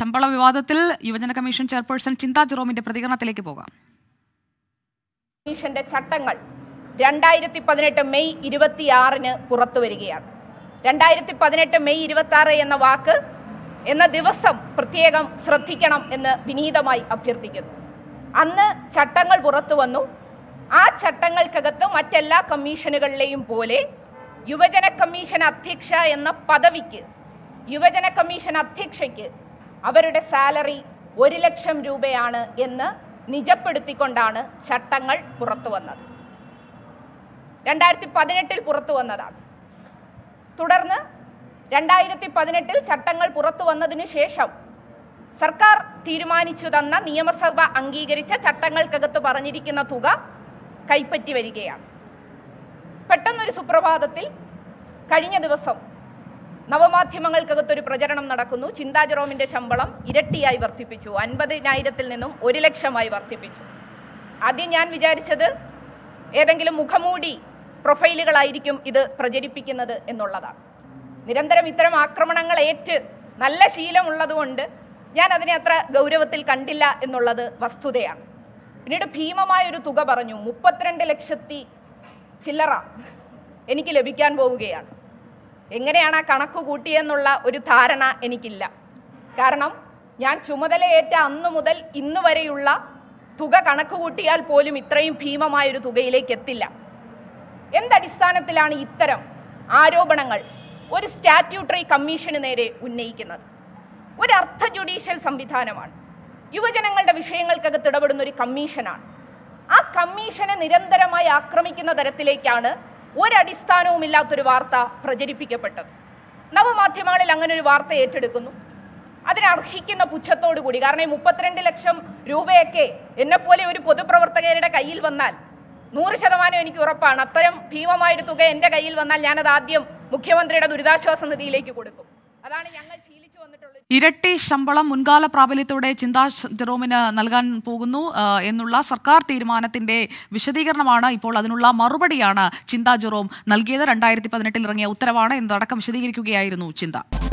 ശമ്പള വിവാദത്തിൽ യുവജന കമ്മീഷൻ ചെയർപേഴ്സൺ ചിന്താ ജെറോമിന്റെ പ്രതികരണത്തിലേക്ക് പോകാം കമ്മീഷന്റെ ചട്ടങ്ങൾ രണ്ടായിരത്തി പതിനെട്ട് മെയ് ഇരുപത്തിയാറിന് പുറത്തു വരികയാണ് രണ്ടായിരത്തി പതിനെട്ട് മെയ് ഇരുപത്തി ആറ് എന്ന വാക്ക് എന്ന ദിവസം പ്രത്യേകം ശ്രദ്ധിക്കണം എന്ന് വിനീതമായി അഭ്യർത്ഥിക്കുന്നു അന്ന് ചട്ടങ്ങൾ പുറത്തു വന്നു ആ ചട്ടങ്ങൾക്കകത്ത് മറ്റെല്ലാ കമ്മീഷനുകളിലെയും പോലെ യുവജന കമ്മീഷൻ അധ്യക്ഷ എന്ന പദവിക്ക് യുവജന കമ്മീഷൻ അധ്യക്ഷയ്ക്ക് അവരുടെ സാലറി ഒരു ലക്ഷം രൂപയാണ് എന്ന് നിജപ്പെടുത്തിക്കൊണ്ടാണ് ചട്ടങ്ങൾ പുറത്തു വന്നത് രണ്ടായിരത്തി പതിനെട്ടിൽ പുറത്തു വന്നതാണ് തുടർന്ന് രണ്ടായിരത്തി പതിനെട്ടിൽ ചട്ടങ്ങൾ പുറത്തു വന്നതിനു ശേഷം സർക്കാർ തീരുമാനിച്ചു തന്ന നിയമസഭ അംഗീകരിച്ച ചട്ടങ്ങൾക്കകത്ത് പറഞ്ഞിരിക്കുന്ന തുക കൈപ്പറ്റി വരികയാണ് പെട്ടെന്നൊരു സുപ്രഭാതത്തിൽ കഴിഞ്ഞ ദിവസം നവമാധ്യമങ്ങൾക്കകത്തൊരു പ്രചരണം നടക്കുന്നു ചിന്താ ജെറോമിന്റെ ശമ്പളം ഇരട്ടിയായി വർദ്ധിപ്പിച്ചു അൻപതിനായിരത്തിൽ നിന്നും ഒരു ലക്ഷമായി വർദ്ധിപ്പിച്ചു ആദ്യം ഞാൻ വിചാരിച്ചത് ഏതെങ്കിലും മുഖമൂടി പ്രൊഫൈലുകളായിരിക്കും ഇത് പ്രചരിപ്പിക്കുന്നത് എന്നുള്ളതാണ് നിരന്തരം ഇത്തരം ആക്രമണങ്ങൾ ഏറ്റ് നല്ല ശീലമുള്ളതുകൊണ്ട് ഞാൻ അതിനെ അത്ര ഗൗരവത്തിൽ കണ്ടില്ല എന്നുള്ളത് വസ്തുതയാണ് പിന്നീട് ഭീമമായ ഒരു തുക പറഞ്ഞു മുപ്പത്തിരണ്ട് ലക്ഷത്തി ചില്ലറ എനിക്ക് ലഭിക്കാൻ പോവുകയാണ് എങ്ങനെയാണ് ആ കണക്ക് കൂട്ടിയെന്നുള്ള ഒരു ധാരണ എനിക്കില്ല കാരണം ഞാൻ ചുമതലയേറ്റ അന്നു മുതൽ ഇന്ന് വരെയുള്ള തുക കണക്ക് കൂട്ടിയാൽ പോലും ഇത്രയും ഭീമമായ ഒരു തുകയിലേക്ക് എത്തില്ല എന്തടിസ്ഥാനത്തിലാണ് ഇത്തരം ആരോപണങ്ങൾ ഒരു സ്റ്റാറ്റ്യൂട്ടറി കമ്മീഷന് നേരെ ഉന്നയിക്കുന്നത് ഒരു അർത്ഥ ജുഡീഷ്യൽ സംവിധാനമാണ് യുവജനങ്ങളുടെ വിഷയങ്ങൾക്കകത്ത് ഇടപെടുന്ന ഒരു കമ്മീഷനാണ് ആ കമ്മീഷനെ നിരന്തരമായി ആക്രമിക്കുന്ന തരത്തിലേക്കാണ് ഒരടിസ്ഥാനവുമില്ലാത്തൊരു വാർത്ത പ്രചരിപ്പിക്കപ്പെട്ടത് നവമാധ്യമങ്ങളിൽ അങ്ങനെ ഒരു വാർത്ത ഏറ്റെടുക്കുന്നു അതിനർഹിക്കുന്ന പുച്ഛത്തോടു കൂടി കാരണം ഈ മുപ്പത്തിരണ്ട് ലക്ഷം രൂപയൊക്കെ എന്നെപ്പോലെ ഒരു പൊതുപ്രവർത്തകരുടെ കയ്യിൽ വന്നാൽ നൂറ് ശതമാനം എനിക്ക് ഉറപ്പാണ് അത്തരം ഭീമമായൊരു തുക എൻ്റെ കയ്യിൽ വന്നാൽ ഞാനത് ആദ്യം മുഖ്യമന്ത്രിയുടെ ദുരിതാശ്വാസ നിധിയിലേക്ക് കൊടുക്കും അതാണ് ഞങ്ങൾ ശീലിച്ചു വന്നിട്ടുള്ളത് ഇരട്ടി ശമ്പളം മുൻകാല പ്രാബല്യത്തോടെ ചിന്താ ജെറോമിന് നൽകാൻ പോകുന്നു ആ, എന്നുള്ള സർക്കാർ തീരുമാനത്തിന്റെ വിശദീകരണമാണ് ഇപ്പോൾ അതിനുള്ള മറുപടിയാണ് ചിന്താ ജെറോം നൽകിയത് രണ്ടായിരത്തി പതിനെട്ടിൽ ഇറങ്ങിയ ഉത്തരവാണ് എന്നതടക്കം വിശദീകരിക്കുകയായിരുന്നു ചിന്ത